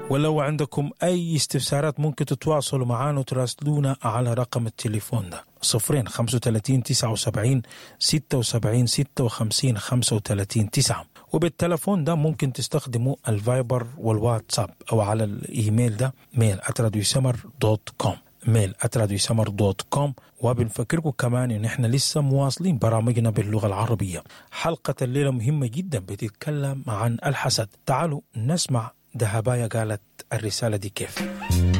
ولو عندكم أي استفسارات ممكن تتواصلوا معنا وتراسلونا على رقم التليفون ده صفرين خمسة وتلاتين تسعة وسبعين ستة وسبعين ستة وخمسين خمسة وتلاتين تسعة وبالتلفون ده ممكن تستخدموا الفايبر والواتساب أو على الإيميل ده ميل سمر دوت كوم ميل سمر دوت كوم وبنفكركم كمان ان احنا لسه مواصلين برامجنا باللغه العربيه حلقه الليله مهمه جدا بتتكلم عن الحسد تعالوا نسمع دهبايا قالت الرساله دي كيف